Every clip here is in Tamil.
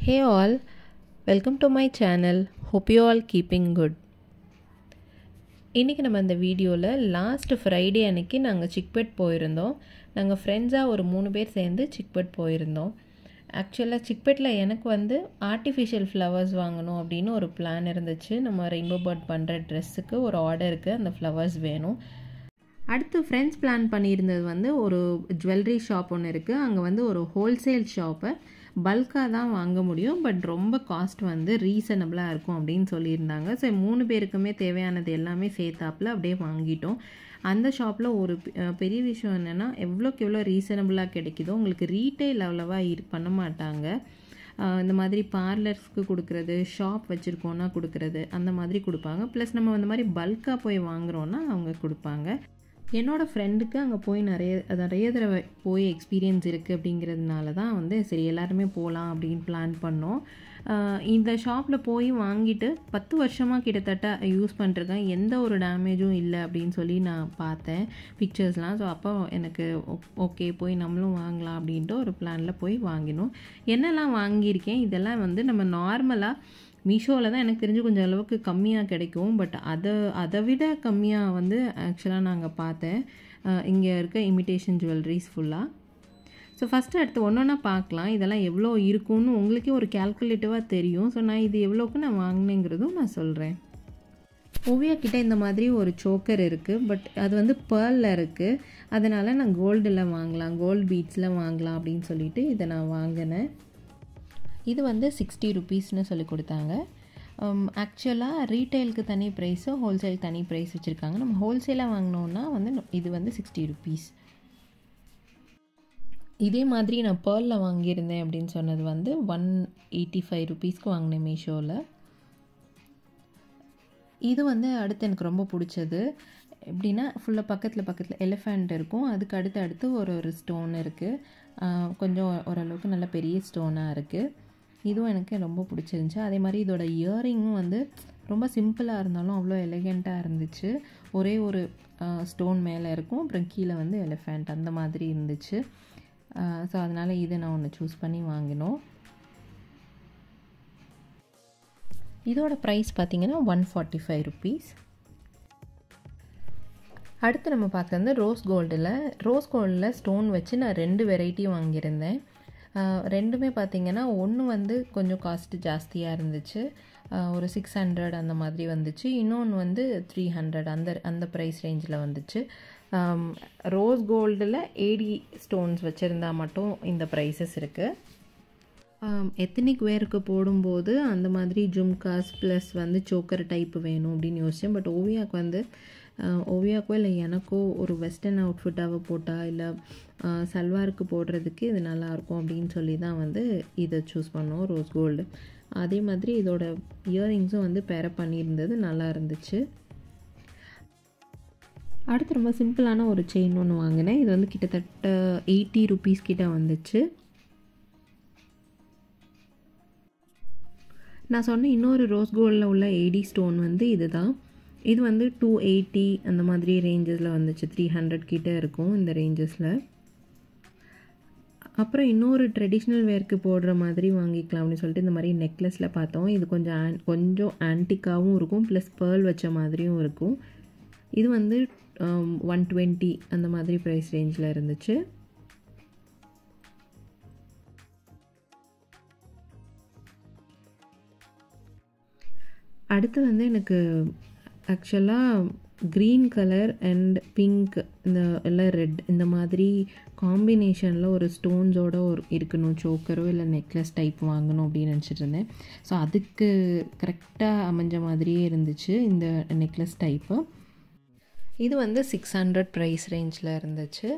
Hey all, welcome to my channel. Hope you all keeping good. இன்றைக்கி நம்ம இந்த வீடியோவில் லாஸ்ட் ஃப்ரைடே அன்னைக்கு நாங்கள் சிக்பெட் போயிருந்தோம் நாங்கள் ஃப்ரெண்ட்ஸாக ஒரு மூணு பேர் சேர்ந்து சிக்பெட் போயிருந்தோம் ஆக்சுவலாக சிக்பெட்டில் எனக்கு வந்து ஆர்டிஃபிஷியல் ஃப்ளவர்ஸ் வாங்கணும் அப்படின்னு ஒரு பிளான் இருந்துச்சு நம்ம ரெயின்போ பர்ட் பண்ணுற ட்ரெஸ்ஸுக்கு ஒரு ஆர்டருக்கு அந்த ஃப்ளவர்ஸ் வேணும் அடுத்து ஃப்ரெண்ட்ஸ் பிளான் பண்ணியிருந்தது வந்து ஒரு ஜுவல்லரி ஷாப் ஒன்று இருக்குது அங்கே வந்து ஒரு ஹோல்சேல் ஷாப்பை பல்காக தான் வாங்க முடியும் பட் ரொம்ப காஸ்ட் வந்து ரீசனபிளாக இருக்கும் அப்படின்னு சொல்லியிருந்தாங்க ஸோ மூணு பேருக்குமே தேவையானது எல்லாமே சேர்த்தாப்புல அப்படியே வாங்கிட்டோம் அந்த ஷாப்பில் ஒரு பெரிய விஷயம் என்னென்னா எவ்வளோக்கு எவ்வளோ ரீசனபிளாக கிடைக்குதோ உங்களுக்கு ரீட்டைல் அவ்வளோவா இரு பண்ண மாட்டாங்க இந்த மாதிரி பார்லர்ஸ்க்கு கொடுக்குறது ஷாப் வச்சுருக்கோன்னா கொடுக்குறது அந்த மாதிரி கொடுப்பாங்க ப்ளஸ் நம்ம அந்த மாதிரி பல்காக போய் வாங்குகிறோன்னா அவங்க கொடுப்பாங்க என்னோடய ஃப்ரெண்டுக்கு அங்கே போய் நிறைய நிறைய தடவை போய் எக்ஸ்பீரியன்ஸ் இருக்குது அப்படிங்கிறதுனால தான் வந்து சரி எல்லாருமே போகலாம் அப்படின்னு பிளான் பண்ணோம் இந்த ஷாப்பில் போய் வாங்கிட்டு பத்து வருஷமாக கிட்டத்தட்ட யூஸ் பண்ணிருக்கேன் எந்த ஒரு டேமேஜும் இல்லை அப்படின்னு சொல்லி நான் பார்த்தேன் பிக்சர்ஸ்லாம் ஸோ அப்போ எனக்கு ஓகே போய் நம்மளும் வாங்கலாம் அப்படின்ட்டு ஒரு பிளானில் போய் வாங்கினோம் என்னெல்லாம் வாங்கியிருக்கேன் இதெல்லாம் வந்து நம்ம நார்மலாக மீஷோவில் தான் எனக்கு தெரிஞ்சு கொஞ்சம் அளவுக்கு கம்மியாக கிடைக்கும் பட் அதை அதை விட கம்மியாக வந்து ஆக்சுவலாக நாங்கள் பார்த்தேன் இங்கே இருக்க இமிட்டேஷன் ஜுவல்லரிஸ் ஃபுல்லாக ஸோ ஃபஸ்ட்டு அடுத்து ஒன்று ஒன்றா பார்க்கலாம் இதெல்லாம் எவ்வளோ இருக்கும்னு உங்களுக்கே ஒரு கேல்குலேட்டிவாக தெரியும் ஸோ நான் இது எவ்வளோக்கு நான் வாங்கினேங்கிறதும் நான் சொல்கிறேன் ஓவியா கிட்ட இந்த மாதிரி ஒரு சோக்கர் இருக்குது பட் அது வந்து பேர்லில் இருக்குது அதனால் நான் கோல்டில் வாங்கலாம் கோல்டு பீட்ஸில் வாங்கலாம் அப்படின்னு சொல்லிட்டு இதை நான் வாங்கினேன் இது வந்து சிக்ஸ்டி ருபீஸ்னு சொல்லி கொடுத்தாங்க ஆக்சுவலாக ரீட்டைலுக்கு தனி ப்ரைஸு ஹோல்சேல் தனி ப்ரைஸ் வச்சுருக்காங்க நம்ம ஹோல்சேலாக வாங்கினோன்னா வந்து இது வந்து சிக்ஸ்டி ருபீஸ் இதே மாதிரி நான் பேர்லில் வாங்கியிருந்தேன் அப்படின்னு சொன்னது வந்து ஒன் எயிட்டி ஃபைவ் ருபீஸ்க்கு வாங்கினேன் மீஷோவில் இது வந்து அடுத்து எனக்கு ரொம்ப பிடிச்சது எப்படின்னா ஃபுல்லாக பக்கத்தில் பக்கத்தில் எலிஃபண்ட் இருக்கும் அதுக்கு அடுத்து அடுத்து ஒரு ஒரு ஸ்டோன் இருக்குது கொஞ்சம் ஓரளவுக்கு நல்ல பெரிய ஸ்டோனாக இருக்குது இதுவும் எனக்கு ரொம்ப பிடிச்சிருந்துச்சி அதே மாதிரி இதோட இயரிங்கும் வந்து ரொம்ப சிம்பிளாக இருந்தாலும் அவ்வளோ எலிகெண்ட்டாக இருந்துச்சு ஒரே ஒரு ஸ்டோன் மேலே இருக்கும் அப்புறம் கீழே வந்து எலிஃபண்ட் அந்த மாதிரி இருந்துச்சு ஸோ அதனால் இதை நான் ஒன்று சூஸ் பண்ணி வாங்கினோம் இதோட ப்ரைஸ் பார்த்திங்கன்னா ஒன் ஃபார்ட்டி ஃபைவ் ருபீஸ் அடுத்து நம்ம பார்க்குறது ரோஸ் கோல்டில் ரோஸ் கோல்டில் ஸ்டோன் வச்சு நான் ரெண்டு வெரைட்டி வாங்கியிருந்தேன் ரெண்டுமே பார்த்திங்கன்னா ஒன்று வந்து கொஞ்சம் காஸ்ட்டு ஜாஸ்தியாக இருந்துச்சு ஒரு சிக்ஸ் ஹண்ட்ரட் அந்த மாதிரி வந்துச்சு இன்னொன்று வந்து த்ரீ ஹண்ட்ரட் அந்த அந்த ப்ரைஸ் ரேஞ்சில் வந்துச்சு ரோஸ் கோல்டில் ஏடி ஸ்டோன்ஸ் வச்சுருந்தா மட்டும் இந்த ப்ரைஸஸ் இருக்குது எத்தனிக் வேருக்கு போடும்போது அந்த மாதிரி ஜும்காஸ் ப்ளஸ் வந்து சோக்கர் டைப் வேணும் அப்படின்னு யோசித்தேன் பட் ஓவியாவுக்கு வந்து ஓவியாக்கோ இல்லை எனக்கோ ஒரு வெஸ்டர்ன் அவுட்ஃபிட்டாக போட்டால் இல்லை சல்வாருக்கு போடுறதுக்கு இது நல்லாயிருக்கும் அப்படின்னு சொல்லி தான் வந்து இதை சூஸ் பண்ணோம் ரோஸ் கோல்டு அதே மாதிரி இதோட இயரிங்ஸும் வந்து பேர பண்ணியிருந்தது நல்லா இருந்துச்சு அடுத்து ரொம்ப சிம்பிளான ஒரு செயின் ஒன்று வாங்கினேன் இது வந்து கிட்டத்தட்ட எயிட்டி ருபீஸ் கிட்ட வந்துச்சு நான் சொன்ன இன்னொரு ரோஸ் கோல்டில் உள்ள எயிடி ஸ்டோன் வந்து இதுதான் இது வந்து டூ எயிட்டி அந்த மாதிரி ரேஞ்சஸில் வந்துச்சு த்ரீ ஹண்ட்ரட் கிட்டே இருக்கும் இந்த ரேஞ்சஸில் அப்புறம் இன்னொரு ட்ரெடிஷ்னல் வேர்க்கு போடுற மாதிரி வாங்கிக்கலாம் அப்படின்னு சொல்லிட்டு இந்த மாதிரி நெக்லஸில் பார்த்தோம் இது கொஞ்சம் ஆன் கொஞ்சம் ஆன்டிக்காகவும் இருக்கும் ப்ளஸ் பேர்ல் வச்ச மாதிரியும் இருக்கும் இது வந்து ஒன் டுவெண்ட்டி அந்த மாதிரி ப்ரைஸ் ரேஞ்சில் இருந்துச்சு அடுத்து வந்து எனக்கு ஆக்சுவலாக க்ரீன் கலர் அண்ட் பிங்க் இந்த எல்லாம் ரெட் இந்த மாதிரி காம்பினேஷனில் ஒரு ஸ்டோன்ஸோட ஒரு இருக்கணும் சோக்கரோ இல்லை நெக்லஸ் டைப் வாங்கணும் அப்படின்னு நினச்சிட்டு இருந்தேன் ஸோ அதுக்கு கரெக்டாக அமைஞ்ச மாதிரியே இருந்துச்சு இந்த நெக்லஸ் டைப்பு இது வந்து சிக்ஸ் ஹண்ட்ரட் ப்ரைஸ் ரேஞ்சில் இருந்துச்சு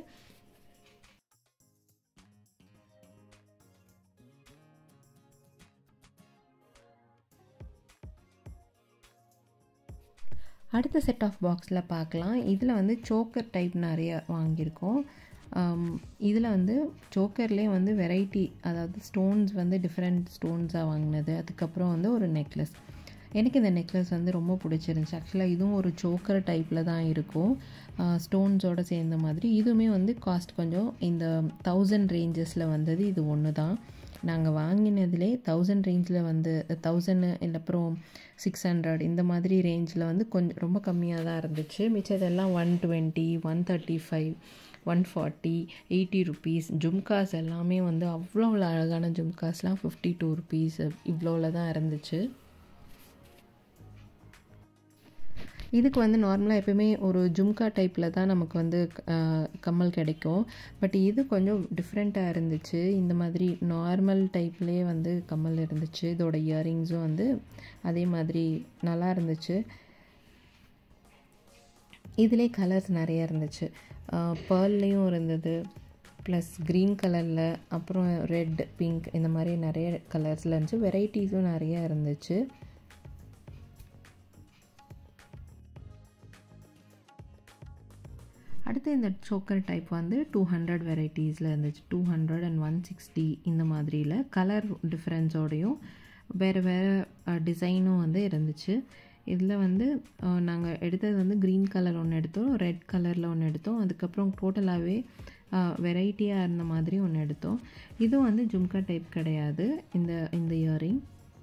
அடுத்த செட் ஆஃப் பாக்ஸில் பார்க்கலாம் இதில் வந்து சோக்கர் டைப் நிறைய வாங்கியிருக்கோம் இதில் வந்து சோக்கர்லேயே வந்து வெரைட்டி அதாவது ஸ்டோன்ஸ் வந்து டிஃப்ரெண்ட் ஸ்டோன்ஸாக வாங்கினது அதுக்கப்புறம் வந்து ஒரு நெக்லஸ் எனக்கு இந்த நெக்லஸ் வந்து ரொம்ப பிடிச்சிருந்துச்சி ஆக்சுவலாக இதுவும் ஒரு சோக்கர் டைப்பில் தான் இருக்கும் ஸ்டோன்ஸோடு சேர்ந்த மாதிரி இதுவுமே வந்து காஸ்ட் கொஞ்சம் இந்த தௌசண்ட் ரேஞ்சஸில் வந்தது இது ஒன்று தான் நாங்கள் வாங்கினதுலே தௌசண்ட் ரேஞ்சில் வந்து தௌசண்ட் இல்லை அப்புறம் சிக்ஸ் ஹண்ட்ரட் இந்த மாதிரி ரேஞ்சில் வந்து கொஞ்சம் ரொம்ப கம்மியாக தான் இருந்துச்சு மிச்சதெல்லாம் one twenty one thirty five one forty eighty rupees jhumkas எல்லாமே வந்து அவ்வளோ அவ்வளோ அழகான ஜும்காஸ்லாம் ஃபிஃப்டி டூ ருபீஸ் இவ்வளோவில் தான் இருந்துச்சு இதுக்கு வந்து நார்மலாக எப்பயுமே ஒரு ஜும்கா டைப்பில் தான் நமக்கு வந்து கம்மல் கிடைக்கும் பட் இது கொஞ்சம் டிஃப்ரெண்ட்டாக இருந்துச்சு இந்த மாதிரி நார்மல் டைப்லேயே வந்து கம்மல் இருந்துச்சு இதோட இயரிங்ஸும் வந்து அதே மாதிரி நல்லா இருந்துச்சு இதிலே கலர்ஸ் நிறைய இருந்துச்சு பேர்ல்லையும் இருந்தது ப்ளஸ் க்ரீன் கலரில் அப்புறம் ரெட் பிங்க் இந்த மாதிரி நிறைய கலர்ஸில் இருந்துச்சு வெரைட்டிஸும் நிறைய இருந்துச்சு அடுத்து இந்த சோக்கர் டைப் வந்து டூ ஹண்ட்ரட் வெரைட்டிஸில் இருந்துச்சு two hundred and one sixty இந்த மாதிரியில் கலர் டிஃப்ரென்ஸோடையும் வேறு வேறு டிசைனும் வந்து இருந்துச்சு இதில் வந்து நாங்கள் எடுத்தது வந்து க்ரீன் கலர் ஒன்று எடுத்தோம் ரெட் கலரில் ஒன்று எடுத்தோம் அதுக்கப்புறம் டோட்டலாகவே வெரைட்டியாக இருந்த மாதிரி ஒன்று எடுத்தோம் இதுவும் வந்து ஜும்கா டைப் கிடையாது இந்த இந்த இயரிங்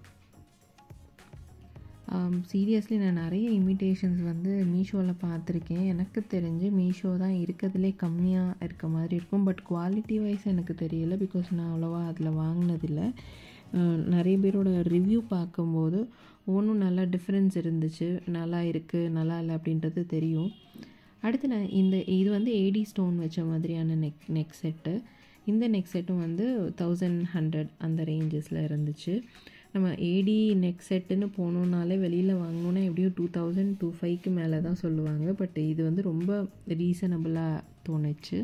சீரியஸ்லி நான் நிறைய இமிட்டேஷன்ஸ் வந்து மீஷோவில் பார்த்துருக்கேன் எனக்கு தெரிஞ்சு மீஷோ தான் இருக்கிறதுலே கம்மியாக இருக்க மாதிரி இருக்கும் பட் குவாலிட்டி வைஸ் எனக்கு தெரியல பிகாஸ் நான் அவ்வளோவா அதில் வாங்கினதில்லை நிறைய பேரோட ரிவ்யூ பார்க்கும்போது ஒன்றும் நல்லா டிஃப்ரென்ஸ் இருந்துச்சு நல்லா இருக்குது நல்லா இல்லை அப்படின்றது தெரியும் அடுத்து நான் இந்த இது வந்து ஏடி ஸ்டோன் வச்ச மாதிரியான நெக் நெக் செட்டு இந்த நெக் செட்டும் வந்து தௌசண்ட் ஹண்ட்ரட் அந்த ரேஞ்சஸில் இருந்துச்சு நம்ம ஏடி நெக் செட்டுன்னு போனோம்னாலே வெளியில் வாங்கணுன்னா எப்படியும் டூ தௌசண்ட் டூ ஃபைவ்க்கு மேலே தான் சொல்லுவாங்க பட் இது வந்து ரொம்ப ரீசனபிளாக தோணுச்சு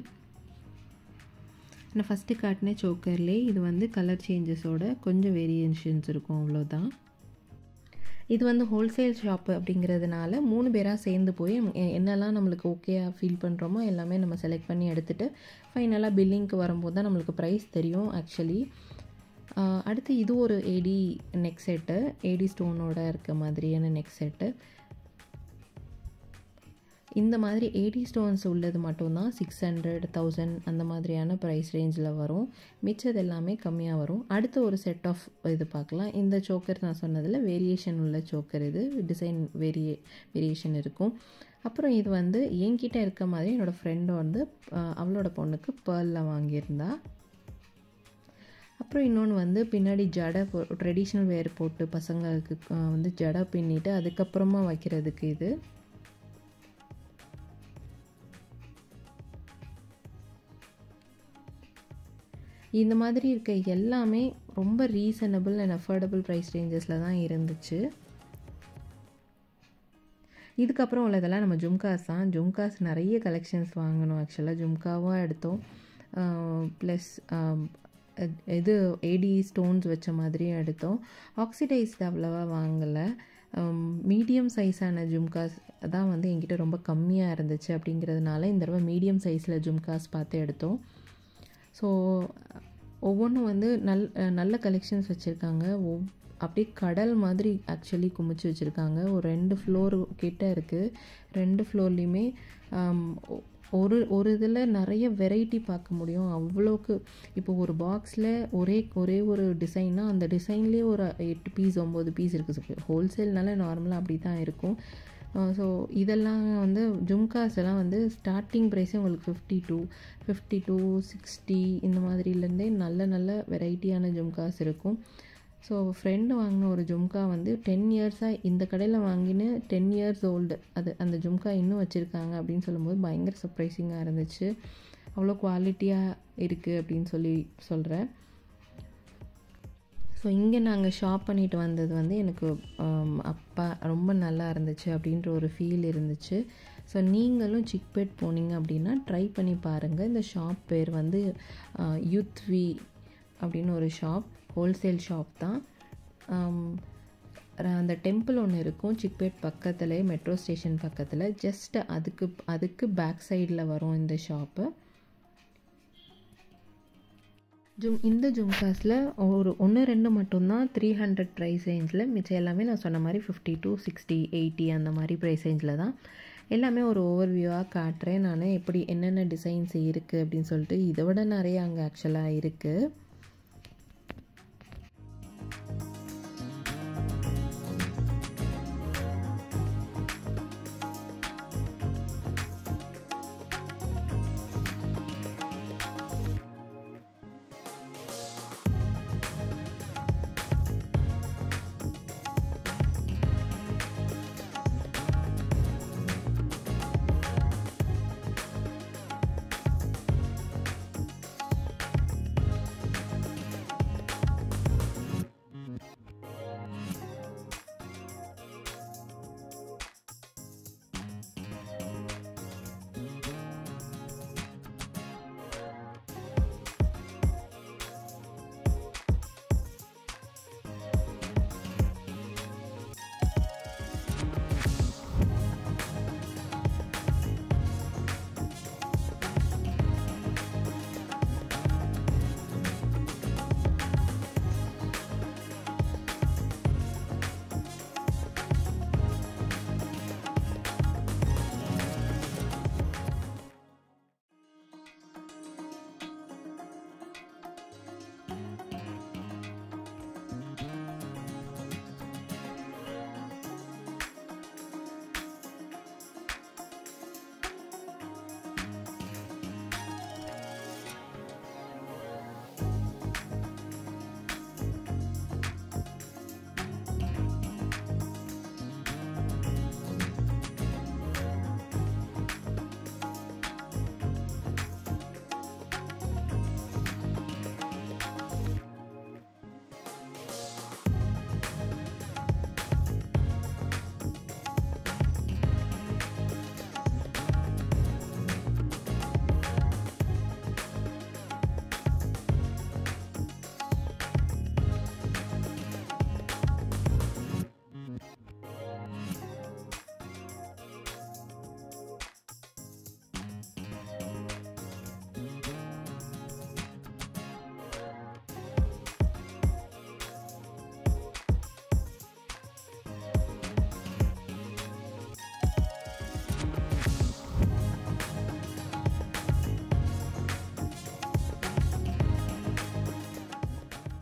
நான் ஃபஸ்ட்டு காட்டின சோக்கர்லே இது வந்து கலர் சேஞ்சஸோட கொஞ்சம் வேரியேஷன்ஸ் இருக்கும் அவ்வளோதான் இது வந்து ஹோல்சேல் ஷாப்பு அப்படிங்கிறதுனால மூணு பேராக சேர்ந்து போய் என்னெல்லாம் நம்மளுக்கு ஓகேயாக ஃபீல் பண்ணுறோமோ எல்லாமே நம்ம செலக்ட் பண்ணி எடுத்துகிட்டு ஃபைனலாக பில்லிங்க்கு வரும்போது தான் நம்மளுக்கு ப்ரைஸ் தெரியும் ஆக்சுவலி அடுத்து இது ஒரு ஏடி நெக் செட்டு ஏடி ஸ்டோனோட இருக்க மாதிரியான நெக் செட்டு இந்த மாதிரி எயிட்டி ஸ்டோன்ஸ் உள்ளது மட்டும்தான் சிக்ஸ் ஹண்ட்ரட் தௌசண்ட் அந்த மாதிரியான ப்ரைஸ் ரேஞ்சில் வரும் மிச்சது எல்லாமே கம்மியாக வரும் அடுத்து ஒரு செட் ஆஃப் இது பார்க்கலாம் இந்த சோக்கர் நான் சொன்னதில் வேரியேஷன் உள்ள சோக்கர் இது டிசைன் வேரியே வேரியேஷன் இருக்கும் அப்புறம் இது வந்து என்கிட்ட இருக்க மாதிரி என்னோடய ஃப்ரெண்டு வந்து அவளோட பொண்ணுக்கு பேர்லில் வாங்கியிருந்தா அப்புறம் இன்னொன்று வந்து பின்னாடி ஜடை போ ட்ரெடிஷ்னல் வேர் போட்டு பசங்களுக்கு வந்து ஜடை பின்னிட்டு அதுக்கப்புறமா வைக்கிறதுக்கு இது இந்த மாதிரி இருக்க எல்லாமே ரொம்ப ரீசனபிள் அண்ட் அஃபோர்டபுள் ப்ரைஸ் ரேஞ்சஸில் தான் இருந்துச்சு இதுக்கப்புறம் உள்ளதெல்லாம் நம்ம ஜும்காஸ் தான் ஜும்காஸ் நிறைய கலெக்ஷன்ஸ் வாங்கணும் ஆக்சுவலாக ஜும்காவும் எடுத்தோம் ப்ளஸ் இது ஏடி ஸ்டோன்ஸ் வச்ச மாதிரியும் எடுத்தோம் ஆக்சிடைஸ்ட் அவ்வளோவா வாங்கலை மீடியம் சைஸான ஜும்காஸ் தான் வந்து என்கிட்ட ரொம்ப கம்மியாக இருந்துச்சு அப்படிங்கிறதுனால இந்த தடவை மீடியம் சைஸில் ஜும்காஸ் பார்த்து எடுத்தோம் ஸோ ஒவ்வொன்றும் வந்து நல் நல்ல கலெக்ஷன்ஸ் வச்சுருக்காங்க ஒவ் அப்படியே கடல் மாதிரி ஆக்சுவலி குமிச்சு வச்சுருக்காங்க ஒரு ரெண்டு ஃப்ளோர் கிட்ட இருக்குது ரெண்டு ஃப்ளோர்லேயுமே ஒரு ஒரு இதில் நிறைய வெரைட்டி பார்க்க முடியும் அவ்வளோக்கு இப்போ ஒரு பாக்ஸில் ஒரே ஒரே ஒரு டிசைன்னா அந்த டிசைன்லேயே ஒரு எட்டு பீஸ் ஒம்பது பீஸ் இருக்குது ஹோல்சேல்னால நார்மலாக அப்படி தான் இருக்கும் ஸோ இதெல்லாம் வந்து ஜும்காஸ் எல்லாம் வந்து ஸ்டார்டிங் ப்ரைஸே உங்களுக்கு fifty two fifty two sixty இந்த மாதிரிலேருந்தே நல்ல நல்ல வெரைட்டியான ஜும்காஸ் இருக்கும் ஸோ ஃப்ரெண்டு வாங்கின ஒரு ஜும்கா வந்து டென் இயர்ஸாக இந்த கடையில் வாங்கினு டென் இயர்ஸ் ஓல்டு அது அந்த ஜும்கா இன்னும் வச்சுருக்காங்க அப்படின்னு சொல்லும்போது பயங்கர சர்ப்ரைசிங்காக இருந்துச்சு அவ்வளோ குவாலிட்டியாக இருக்குது அப்படின்னு சொல்லி சொல்கிறேன் ஸோ இங்கே நாங்கள் ஷாப் பண்ணிட்டு வந்தது வந்து எனக்கு அப்பா ரொம்ப நல்லா இருந்துச்சு அப்படின்ற ஒரு ஃபீல் இருந்துச்சு ஸோ நீங்களும் சிக்பேட் போனீங்க அப்படின்னா ட்ரை பண்ணி பாருங்கள் இந்த ஷாப் பேர் வந்து யூத்வி அப்படின்னு ஒரு ஷாப் ஹோல்சேல் ஷாப் தான் அந்த டெம்பிள் ஒன்று இருக்கும் சிக்பேட் பக்கத்தில் மெட்ரோ ஸ்டேஷன் பக்கத்தில் ஜஸ்ட் அதுக்கு அதுக்கு பேக் சைடில் வரும் இந்த ஷாப்பு ஜும் இந்த ஜும்காஸில் ஒரு ஒன்று ரெண்டு மட்டும்தான் த்ரீ ஹண்ட்ரட் ப்ரைஸ் ரேஞ்சில் மிச்சம் எல்லாமே நான் சொன்ன மாதிரி ஃபிஃப்டி டூ சிக்ஸ்டி எயிட்டி அந்த மாதிரி ப்ரைஸ் ரேஞ்சில் தான் எல்லாமே ஒரு ஓவர் வியூவாக காட்டுறேன் நான் எப்படி என்னென்ன டிசைன்ஸ் இருக்குது அப்படின்னு சொல்லிட்டு இதை விட நிறைய அங்கே ஆக்சுவலாக இருக்குது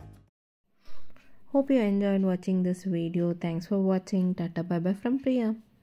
Hope you enjoyed watching this video. Thanks for watching. Tata bye bye from Priya.